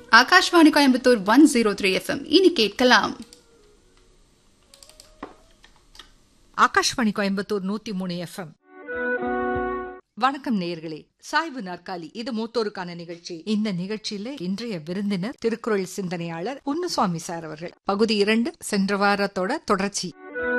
Akashvani Coimbatore one zero three FM இனி கேட்கலாம் ஆகாஷ்வாணி கோயம்புத்தூர் நூத்தி மூணு எஃப்எம் வணக்கம் நேயர்களே சாய்வு நாற்காலி இது மூத்தோருக்கான நிகழ்ச்சி இந்த நிகழ்ச்சியில இன்றைய விருந்தினர் திருக்குறள் சிந்தனையாளர் பொன்னுசுவாமி சார் அவர்கள் பகுதி இரண்டு சென்ற வாரத்தோட தொடர்ச்சி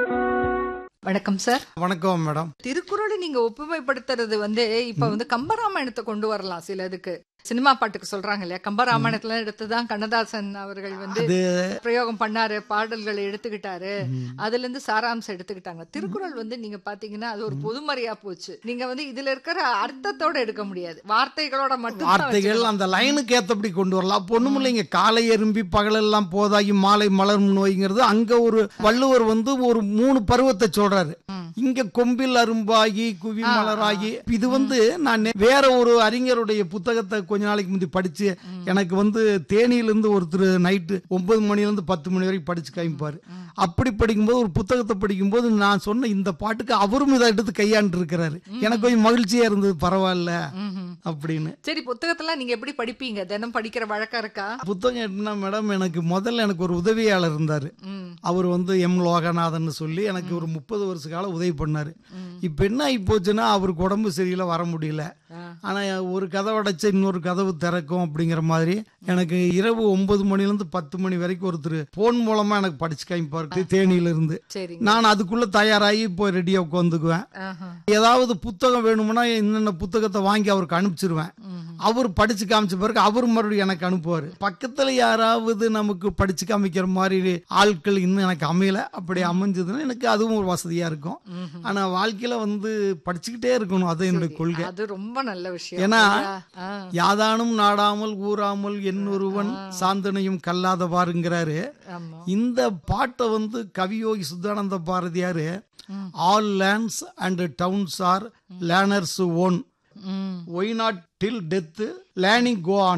வணக்கம் சார் வணக்கம் மேடம் திருக்குறளை நீங்க ஒப்புமைப்படுத்துறது வந்து இப்ப வந்து கம்பராமாயணத்தை கொண்டு வரலாம் சிலதுக்கு சினிமா பாட்டுக்கு சொல்றாங்க இல்லையா கம்பராமாயணத்துல எடுத்துதான் கண்ணதாசன் அவர்கள் வந்து அது பிரயோகம் பண்ணாரு பாடல்களை எடுத்துக்கிட்டாரு அதுல இருந்து சாராம்சம் எடுத்துக்கிட்டாங்க திருக்குறள் வந்து நீங்க பாத்தீங்கன்னா அது ஒரு பொதுமறையா போச்சு நீங்க வந்து இதுல இருக்கிற அர்த்தத்தோட எடுக்க முடியாது வார்த்தைகளோட மட்டும் வார்த்தைகள் அந்த லைனுக்கு ஏத்தபடி கொண்டு வரலாம் அப்ப ஒண்ணும் இல்லைங்க காலை எறும்பி பகலெல்லாம் போதாகி மாலை மலரும் நோய்ங்கிறது அங்க ஒரு வள்ளுவர் வந்து ஒரு மூணு பருவத்தை சொல்றாரு இங்க கொம்பில் அரும்பாகி குவி மலராகி இது வந்து நான் நே- வேற ஒரு அறிஞருடைய புத்தகத்தை கொஞ்ச நாளைக்கு முந்தி படிச்சு எனக்கு வந்து தேனியிலிருந்து ஒருத்தர் நைட்டு ஒன்பது மணில இருந்து பத்து மணி வரைக்கும் படிச்சு காமிப்பாரு அப்படி படிக்கும்போது ஒரு புத்தகத்தை படிக்கும்போது நான் சொன்ன இந்த பாட்டுக்கு அவரும் இதை எடுத்து கையாண்டு இருக்கிறாரு எனக்கு கொஞ்சம் மகிழ்ச்சியா இருந்தது பரவாயில்ல அப்படின்னு சரி புத்தகத்தெல்லாம் நீங்க எப்படி படிப்பீங்க தினம் படிக்கிற வழக்கம் இருக்கா புத்தகம் எப்படின்னா மேடம் எனக்கு முதல்ல எனக்கு ஒரு உதவியாளர் இருந்தார் ம். அவர் வந்து எம் லோகநாதன் சொல்லி எனக்கு ஒரு முப்பது வருஷ காலம் உதவி பண்ணாரு இப்போ என்ன ஆகி போச்சுன்னா அவருக்கு உடம்பு சரியில்லை வர முடியல ஆ. ஆனா ஒரு கதவு அடைச்ச இன்னொரு கதவு திறக்கும் அப்படிங்கிற மாதிரி எனக்கு இரவு ஒன்பது மணிலேருந்து பத்து மணி வரைக்கும் ஒருத்தர் போன் மூலமா எனக்கு படிச்சு காமிப்பாரு தேனியில இருந்து சரிங்க நான் அதுக்குள்ள தயாராகி போய் ரெடியா உட்காந்துக்குவேன் ஆஹா. ஏதாவது புத்தகம் வேணும்னா என்னென்ன புத்தகத்தை வாங்கி அவருக்கு அனுப்பிச்சிருவேன் அவர் படிச்சு காமிச்ச பிறகு அவர் மறுபடியும் எனக்கு அனுப்புவார் பக்கத்துல யாராவது நமக்கு படிச்சு காமிக்கிற மாதிரி ஆட்கள் இன்னும் எனக்கு அமையல அப்படி அமைஞ்சதுன்னா எனக்கு அதுவும் ஒரு வசதியா இருக்கும் ஆனா வாழ்க்கையில வந்து படிச்சுக்கிட்டே இருக்கணும் அது என்னுடைய கொள்கை அது ரொம்ப நல்ல விஷயம் ஏன்னா இல்லையா? ஆ. யாதானும் நாடாமல் ஊறாமல் என்னொருவன் சாந்தனையும் கல்லாத பாருங்கிறாரு ஆமா இந்த பாட்டை வந்து Kaviyogi Shuddhananda Bharathiyar all lands and towns are learners own hmm why not till death learning go on